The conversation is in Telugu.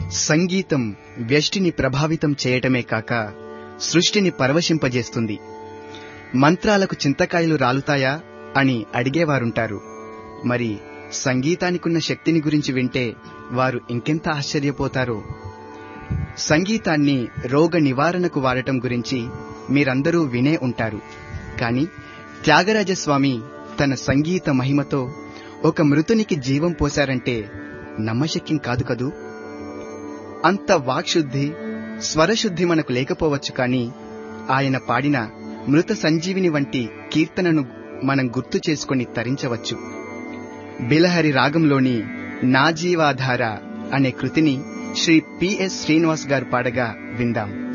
సంగీతం వ్యష్టిని ప్రభావితం చేయటమే కాక సృష్టిని పరవశింపజేస్తుంది మంత్రాలకు చింతకాయలు రాలుతాయా అని అడిగేవారుంటారు మరి సంగీతానికున్న శక్తిని గురించి వింటే వారు ఇంకెంత ఆశ్చర్యపోతారో సంగీతాన్ని రోగ నివారణకు వాడటం గురించి మీరందరూ వినే ఉంటారు కాని త్యాగరాజస్వామి తన సంగీత మహిమతో ఒక మృతునికి జీవం పోశారంటే నమ్మశక్యం కాదు కదూ అంత వాక్శుద్ధి స్వరశుద్ధి మనకు లేకపోవచ్చు కాని ఆయన పాడిన మృత సంజీవిని వంటి కీర్తనను మనం గుర్తు చేసుకొని తరించవచ్చు బిలహరి రాగంలోని నా జీవాధార అనే కృతిని శ్రీ పిఎస్ శ్రీనివాస్ గారు పాడగా విందాం